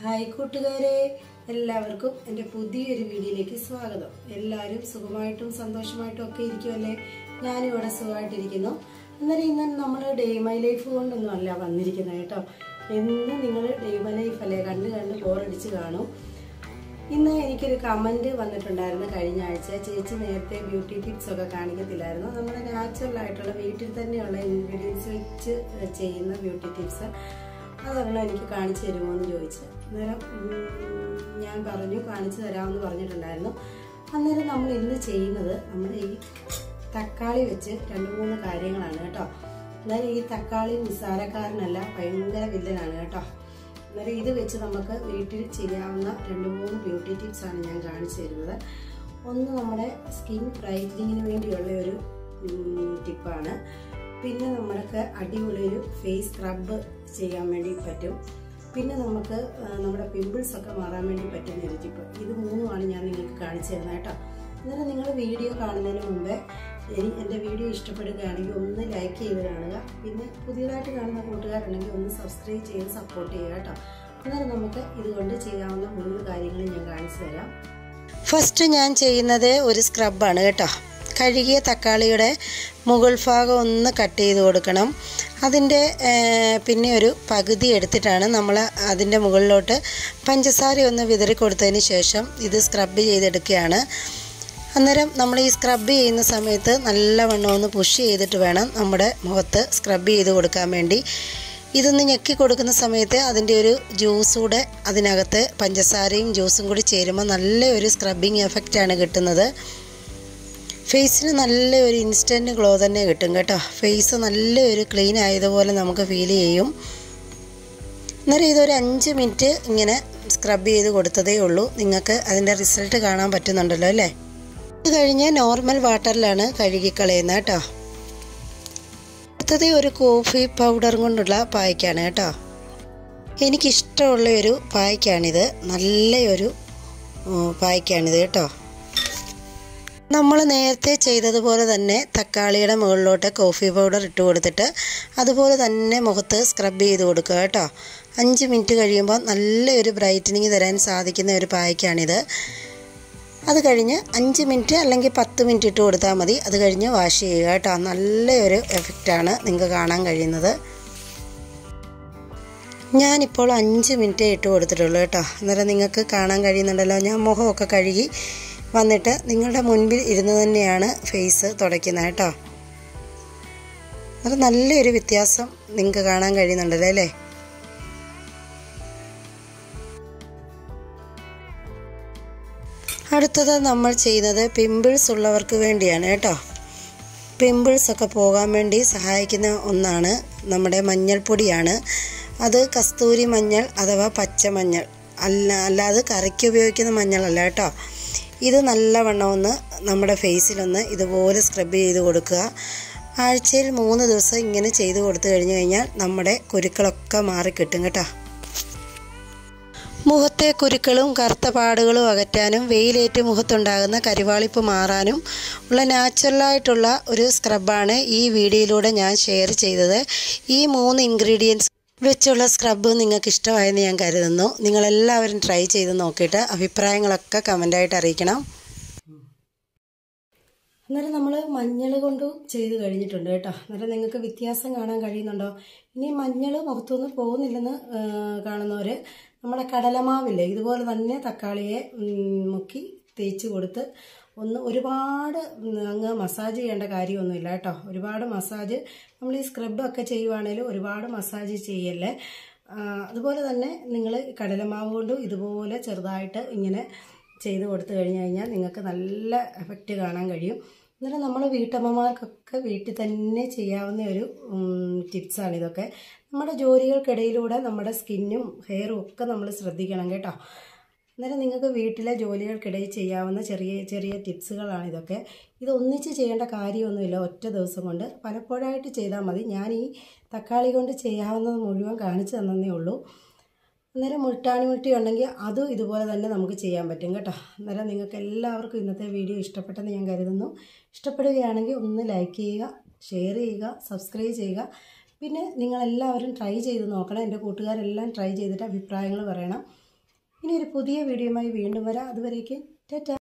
hi കൂട്ടുകാരെ എല്ലാവർക്കും എൻ്റെ പുതിയൊരു വീഡിയോയിലേക്ക് സ്വാഗതം എല്ലാവരും സുഖമായിട്ടും സന്തോഷമായിട്ടും ഒക്കെ ഇരിക്കുമല്ലേ ഞാനും ഇവിടെ സുഖമായിട്ടിരിക്കുന്നു അന്നേരം ഇന്ന് നമ്മൾ ഡേ മൈ ലൈഫ് കൊണ്ടൊന്നും അല്ല വന്നിരിക്കുന്നത് കേട്ടോ എന്നും നിങ്ങൾ ഡേ മൈ ലൈഫ് അല്ലേ കണ്ട് കണ്ട് ബോറടിച്ച് കാണും ഇന്ന് എനിക്കൊരു കമൻറ്റ് വന്നിട്ടുണ്ടായിരുന്നു കഴിഞ്ഞ ആഴ്ച ചേച്ചി നേരത്തെ ബ്യൂട്ടി ടിപ്സ് ഒക്കെ കാണിക്കത്തില്ലായിരുന്നു നമ്മുടെ നാച്ചുറൽ ആയിട്ടുള്ള വീട്ടിൽ തന്നെയുള്ള ഇൻഗ്രീഡിയൻസ് വെച്ച് ചെയ്യുന്ന ബ്യൂട്ടി ടിപ്സ് അതൊരെണ്ണം എനിക്ക് കാണിച്ചു തരുമോ എന്ന് ചോദിച്ചു അന്നേരം ഉം, ഞാൻ പറഞ്ഞു കാണിച്ചു തരാമെന്ന് പറഞ്ഞിട്ടുണ്ടായിരുന്നു അന്നേരം നമ്മൾ ഇന്ന് ചെയ്യുന്നത് നമ്മുടെ ഈ തക്കാളി വെച്ച് രണ്ട് മൂന്ന് കാര്യങ്ങളാണ് കേട്ടോ അന്നേരം ഈ തക്കാളി നിസ്സാരക്കാരനല്ല ഭയങ്കര വില്ലനാണ് കേട്ടോ അന്നേരം ഇത് വെച്ച് നമുക്ക് വീട്ടിൽ ചെയ്യാവുന്ന രണ്ട് മൂന്ന് ബ്യൂട്ടി ടിപ്സ് ആണ് ഞാൻ കാണിച്ചു തരുന്നത് ഒന്ന് നമ്മുടെ സ്കിൻ ബ്രൈറ്റനിങ്ങിന് വേണ്ടിയുള്ള ഒരു ടിപ്പാണ് പിന്നെ നമ്മൾക്ക് അടിപൊളി ഒരു ഫേസ് സ്ക്രബ് ചെയ്യാൻ വേണ്ടി പറ്റും പിന്നെ നമുക്ക് ആ, നമ്മുടെ പിമ്പിൾസ് ഒക്കെ മാറാൻ വേണ്ടി പറ്റുന്ന ഒരു ടിപ്പ് ഇത് മൂന്നുമാണ് ഞാൻ നിങ്ങൾക്ക് കാണിച്ചു തരുന്നത് കേട്ടോ അന്നേരം നിങ്ങൾ വീഡിയോ കാണുന്നതിന് മുമ്പേ ഇനി എൻ്റെ വീഡിയോ ഇഷ്ടപ്പെടുകയാണെങ്കിൽ ഒന്ന് ലൈക്ക് ചെയ്ത് കാണുക പിന്നെ പുതിയതായിട്ട് കാണുന്ന കൂട്ടുകാരുണ്ടെങ്കിൽ ഒന്ന് സബ്സ്ക്രൈബ് ചെയ്ത് സപ്പോർട്ട് ചെയ്യുക കേട്ടോ അന്നേരം നമുക്ക് ഇതുകൊണ്ട് ചെയ്യാവുന്ന മൂന്ന് കാര്യങ്ങൾ ഞാൻ കാണിച്ചു തരാം ഫസ്റ്റ് ഞാൻ ചെയ്യുന്നത് ഒരു സ്ക്രബാണ് കേട്ടോ കഴുകിയ തക്കാളിയുടെ മുകൾ ഭാഗം ഒന്ന് കട്ട് ചെയ്ത് കൊടുക്കണം അതിൻ്റെ ഏർ, പിന്നെ ഒരു പകുതി എടുത്തിട്ടാണ് നമ്മൾ അതിൻ്റെ മുകളിലോട്ട് പഞ്ചസാര ഒന്ന് വിതറി കൊടുത്തതിന് ശേഷം ഇത് സ്ക്രബ് ചെയ്തെടുക്കുകയാണ് അന്നേരം നമ്മൾ ഈ സ്ക്രബ് ചെയ്യുന്ന സമയത്ത് നല്ലവണ്ണം ഒന്ന് പുഷ് ചെയ്തിട്ട് വേണം നമ്മുടെ മുഖത്ത് സ്ക്രബ് ചെയ്ത് കൊടുക്കാൻ വേണ്ടി ഇതൊന്ന് ഞെക്കി കൊടുക്കുന്ന സമയത്ത് അതിൻ്റെ ഒരു ജ്യൂസ് കൂടെ അതിനകത്ത് പഞ്ചസാരയും ജ്യൂസും കൂടി ചേരുമ്പോൾ നല്ല ഒരു സ്ക്രബിങ് എഫക്റ്റാണ് കിട്ടുന്നത് ഫേസിന് നല്ല ഒരു ഇൻസ്റ്റൻറ്റ് ഗ്ലോ തന്നെ കിട്ടും കേട്ടോ ഫേസ് നല്ല ഒരു ക്ലീൻ ആയതുപോലെ നമുക്ക് ഫീൽ ചെയ്യും അന്നേരം ഇതൊരു അഞ്ച് മിനിറ്റ് ഇങ്ങനെ സ്ക്രബ് ചെയ്ത് കൊടുത്തതേ ഉള്ളൂ നിങ്ങൾക്ക് അതിൻ്റെ റിസൾട്ട് കാണാൻ പറ്റുന്നുണ്ടല്ലോ അല്ലേ ഇത് കഴിഞ്ഞ് നോർമൽ വാട്ടറിലാണ് കഴുകിക്കളയുന്നത് കേട്ടോ അടുത്തത് ഒരു കോഫി പൗഡർ കൊണ്ടുള്ള പായ്ക്കാണ് കേട്ടോ എനിക്കിഷ്ടമുള്ള ഒരു പായ്ക്കാണിത് നല്ലൊരു ഉം, പായ്ക്കാണിത് കേട്ടോ നമ്മൾ നേരത്തെ ചെയ്തതുപോലെ തന്നെ തക്കാളിയുടെ മുകളിലോട്ട് കോഫി പൗഡർ ഇട്ട് കൊടുത്തിട്ട് അതുപോലെ തന്നെ മുഖത്ത് സ്ക്രബ് ചെയ്ത് കൊടുക്കുക കേട്ടോ അഞ്ച് മിനിറ്റ് കഴിയുമ്പോൾ നല്ലൊരു ബ്രൈറ്റനിങ് തരാൻ സാധിക്കുന്ന ഒരു പായ്ക്കാണിത് അത് കഴിഞ്ഞ് അഞ്ച് മിനിറ്റ് അല്ലെങ്കിൽ പത്ത് മിനിറ്റ് ഇട്ട് കൊടുത്താൽ മതി അത് കഴിഞ്ഞ് വാഷ് ചെയ്യുക കേട്ടോ നല്ലൊരു എഫക്റ്റാണ് നിങ്ങൾക്ക് കാണാൻ കഴിയുന്നത് ഞാനിപ്പോൾ അഞ്ച് മിനിറ്റേ ഇട്ട് കൊടുത്തിട്ടുള്ളൂ കേട്ടോ അന്നേരം നിങ്ങൾക്ക് കാണാൻ കഴിയുന്നുണ്ടല്ലോ ഞാൻ മുഖമൊക്കെ കഴുകി വന്നിട്ട് നിങ്ങളുടെ മുൻപിൽ ഇരുന്ന് തന്നെയാണ് ഫേസ് തുടയ്ക്കുന്നത് കേട്ടോ അത് നല്ലൊരു വ്യത്യാസം നിങ്ങൾക്ക് കാണാൻ കഴിയുന്നുണ്ടല്ലോ അല്ലേ അടുത്തത് നമ്മൾ ചെയ്യുന്നത് പിമ്പിൾസ് ഉള്ളവർക്ക് വേണ്ടിയാണ് കേട്ടോ പിമ്പിൾസ് ഒക്കെ പോകാൻ വേണ്ടി സഹായിക്കുന്ന ഒന്നാണ് നമ്മുടെ മഞ്ഞൾപ്പൊടിയാണ് അത് കസ്തൂരി മഞ്ഞൾ അഥവാ പച്ചമഞ്ഞൾ അല്ല അല്ലാതെ കറിക്ക് ഉപയോഗിക്കുന്ന മഞ്ഞളല്ല കേട്ടോ ഇത് നല്ലവണ്ണം ഒന്ന് നമ്മുടെ ഫേസിലൊന്ന് ഇതുപോലെ സ്ക്രബ് ചെയ്ത് കൊടുക്കുക ആഴ്ചയിൽ മൂന്ന് ദിവസം ഇങ്ങനെ ചെയ്ത് കൊടുത്തു കഴിഞ്ഞു കഴിഞ്ഞാൽ നമ്മുടെ കുരുക്കളൊക്കെ മാറിക്കിട്ടും കേട്ടോ മുഖത്തെ കുരുക്കളും കറുത്ത പാടുകളും അകറ്റാനും വെയിലേറ്റ് മുഖത്തുണ്ടാകുന്ന കരിവാളിപ്പ് മാറാനും ഉള്ള നാച്ചുറലായിട്ടുള്ള ഒരു സ്ക്രബാണ് ഈ വീഡിയോയിലൂടെ ഞാൻ ഷെയർ ചെയ്തത് ഈ മൂന്ന് ഇൻഗ്രീഡിയൻസ് വെച്ചുള്ള സ്ക്രബ് നിങ്ങൾക്ക് ഇഷ്ടമായെന്ന് ഞാൻ കരുതുന്നു നിങ്ങളെല്ലാവരും ട്രൈ ചെയ്ത് നോക്കിയിട്ട് അഭിപ്രായങ്ങളൊക്കെ കമൻ്റായിട്ട് അറിയിക്കണം അന്നേരം നമ്മൾ മഞ്ഞൾ കൊണ്ട് ചെയ്ത് കഴിഞ്ഞിട്ടുണ്ട് കേട്ടോ അന്നേരം നിങ്ങൾക്ക് വ്യത്യാസം കാണാൻ കഴിയുന്നുണ്ടോ ഇനി മഞ്ഞൾ മുഖത്തൊന്നും പോകുന്നില്ലെന്ന് ആ, കാണുന്നവർ നമ്മുടെ കടലമാവില്ലേ ഇതുപോലെ തന്നെ തക്കാളിയെ ഉം, മുക്കി തേച്ച് കൊടുത്ത് ഒന്ന് ഒരുപാട് ഉം, അങ്ങ് മസാജ് ചെയ്യേണ്ട കാര്യമൊന്നുമില്ല കേട്ടോ ഒരുപാട് മസാജ് നമ്മൾ ഈ സ്ക്രബൊക്കെ ചെയ്യുവാണേലും ഒരുപാട് മസാജ് ചെയ്യല്ലേ ആ, അതുപോലെ തന്നെ നിങ്ങൾ കടലമാവ് കൊണ്ടും ഇതുപോലെ ചെറുതായിട്ട് ഇങ്ങനെ ചെയ്ത് കൊടുത്തു കഴിഞ്ഞ് കഴിഞ്ഞാൽ നിങ്ങൾക്ക് നല്ല എഫക്റ്റ് കാണാൻ കഴിയും അന്നേരം നമ്മൾ വീട്ടമ്മമാർക്കൊക്കെ വീട്ടിൽ തന്നെ ചെയ്യാവുന്ന ഒരു ടിപ്സാണ് ഇതൊക്കെ നമ്മുടെ ജോലികൾക്കിടയിലൂടെ നമ്മുടെ സ്കിന്നും ഹെയറും ഒക്കെ നമ്മൾ ശ്രദ്ധിക്കണം കേട്ടോ അന്നേരം നിങ്ങൾക്ക് വീട്ടിലെ ജോലികൾക്കിടയിൽ ചെയ്യാവുന്ന ചെറിയ ചെറിയ ടിപ്സുകളാണ് ഇതൊക്കെ ഇത് ഒന്നിച്ച് ചെയ്യേണ്ട കാര്യമൊന്നുമില്ല ഒറ്റ ദിവസം കൊണ്ട് പലപ്പോഴായിട്ട് ചെയ്താൽ മതി ഞാൻ ഈ തക്കാളി കൊണ്ട് ചെയ്യാവുന്നത് മുഴുവൻ കാണിച്ചു തന്നേ ഉള്ളൂ അന്നേരം മുൾട്ടാണി മുട്ടി ഉണ്ടെങ്കിൽ അതും ഇതുപോലെ തന്നെ നമുക്ക് ചെയ്യാൻ പറ്റും കേട്ടോ അന്നേരം നിങ്ങൾക്ക് എല്ലാവർക്കും ഇന്നത്തെ വീഡിയോ ഇഷ്ടപ്പെട്ടെന്ന് ഞാൻ കരുതുന്നു ഇഷ്ടപ്പെടുകയാണെങ്കിൽ ഒന്ന് ലൈക്ക് ചെയ്യുക ഷെയർ ചെയ്യുക സബ്സ്ക്രൈബ് ചെയ്യുക പിന്നെ നിങ്ങളെല്ലാവരും ട്രൈ ചെയ്ത് നോക്കണം എൻ്റെ കൂട്ടുകാരെല്ലാം ട്രൈ ചെയ്തിട്ട് അഭിപ്രായങ്ങൾ പറയണം ഇനി ഒരു പുതിയ വീഡിയോയുമായി വീണ്ടും വരാം അതുവരേക്കും ടാറ്റ